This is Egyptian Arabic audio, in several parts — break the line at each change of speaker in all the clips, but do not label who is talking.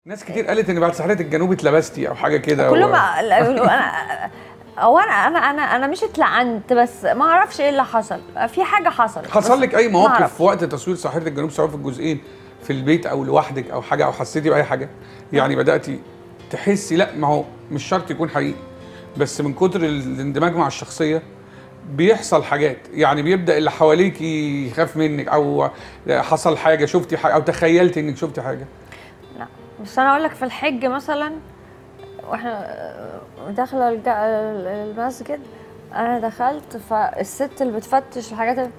ناس كتير قالت ان بعد سحرية الجنوب اتلبستي او حاجه كده
كلهم
و...
لا، يقولوا انا او انا انا انا انا مش اتلعنت بس ما اعرفش ايه اللي حصل في حاجه حصلت
حصل
بس
لك اي
ما
مواقف
أعرف.
في وقت تصوير ساحره الجنوب سواء في الجزئين في البيت او لوحدك او حاجه او حسيتي باي حاجه يعني بداتي تحسي لا ما هو مش شرط يكون حقيقي بس من كتر الاندماج مع الشخصيه بيحصل حاجات يعني بيبدا اللي حواليك يخاف منك او حصل حاجه شفتي حاجه او تخيلتي انك شفتي حاجه
لا بس انا اقول لك في الحج مثلا واحنا داخله الج- المسجد انا دخلت فالست اللي بتفتش الحاجات اللي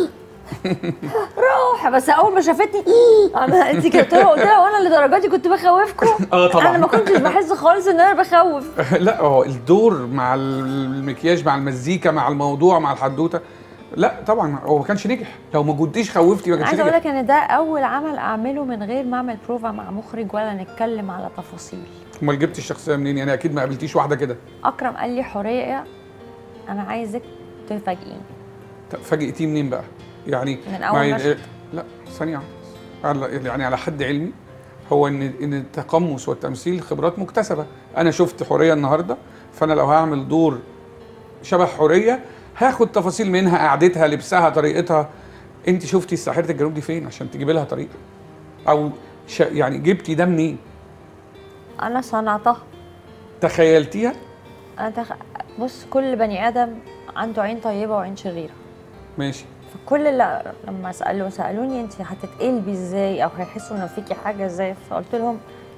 روح بس اول ما شافتني انا انت كده قلت لها قلت لها وانا لدرجاتي كنت بخوفكم
اه طبعا.
انا ما كنتش بحس خالص ان انا بخوف
لا هو الدور مع المكياج مع المزيكا مع الموضوع مع الحدوته لا طبعا هو ما كانش نجح لو ما كنتيش خوفتي ما كانش
عايزه اقول
نجح
لك ان ده اول عمل اعمله من غير ما اعمل بروفا مع مخرج ولا نتكلم على تفاصيل
امال جبتي الشخصيه منين يعني اكيد ما قابلتيش واحده كده
اكرم قال لي حوريه انا عايزك تفاجئيني
طب فاجئتيه منين بقى؟ يعني
من أول
ما
مشهد.
لا ثانية واحدة. على- يعني على حد علمي هو ان ان التقمص والتمثيل خبرات مكتسبة، أنا شفت حورية النهاردة فأنا لو هعمل دور شبه حورية هاخد تفاصيل منها قعدتها لبسها طريقتها أنت شفتي ساحرة الجنوب دي فين عشان تجيبي لها طريقة؟ أو ش... يعني جبتي ده منين؟
انا صنعتها
تخيلتيها؟
انا تخ... بص كل بني ادم عنده عين طيبه وعين شريره
ماشي
فكل اللي لما سالوا سالوني انت هتتقلبي ازاي او هيحسوا ان فيكي حاجه ازاي فقلت لهم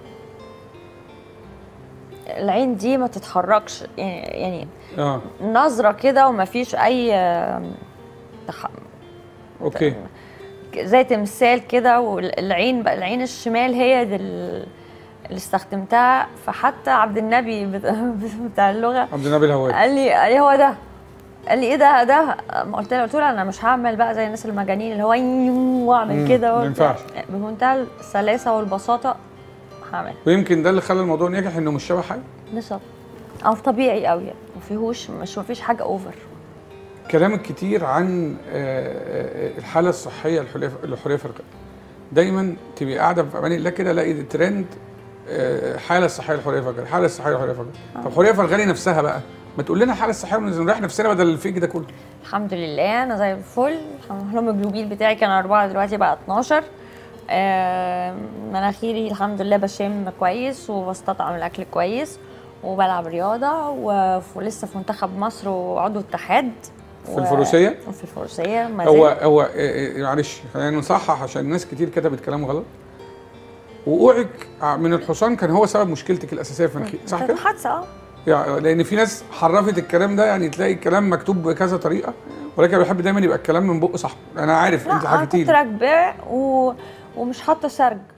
العين دي ما تتحركش يعني يعني
اه
نظره كده وما فيش اي آم، تح...
اوكي
زي تمثال كده والعين بقى العين الشمال هي دي ال- اللي استخدمتها فحتى عبد النبي بت- بتاع اللغه
عبد النبي الهواري
قال لي قال لي هو ده قال لي ايه ده ده ما قلت له قلت له انا مش هعمل بقى زي الناس المجانين اللي هو يو- واعمل
مم،
كده
ما
وبتاع.
ينفعش.
بمنتهى السلاسه والبساطه هعمل
ويمكن ده اللي خلى الموضوع ناجح انه مش شبه حاجه
بالظبط او طبيعي قوي يعني ما فيهوش مش ما فيش حاجه اوفر
كلامك كتير عن آه، آه، الحاله الصحيه لحليف- لحوريه فرقه دايما تبقي قاعده في امان الله كده الاقي ترند آه، الحاله الصحيه لحوريه فرقه الحاله الصحيه لحوريه فرقه طب حوريه فرغلي نفسها بقى ما تقول لنا الحاله الصحيه ونريح نفسنا بدل الفيك ده كله
الحمد لله انا زي الفل الحمد لله الهيموجلوبين بتاعي كان أربعة دلوقتي بقى 12 آه، مناخيري الحمد لله بشم كويس وبستطعم الاكل كويس وبلعب رياضه و- ولسه في منتخب مصر وعضو اتحاد
في الفروسية؟
في الفروسيه ما
هو
زلت.
هو آه، آه، معلش خلينا نصحح عشان ناس كتير كتبت كلام غلط وقوعك من الحصان كان هو سبب مشكلتك الاساسيه في مناخيرك صح
كانت
كده؟
حادثه اه
يعني لان في ناس حرفت الكلام ده يعني تلاقي الكلام مكتوب بكذا طريقه ولكن بحب دايما يبقى الكلام من بق صاحبه انا عارف
لا
انت
انا
حكيتي
كنت
لي
راكباه و... ومش حاطه سرج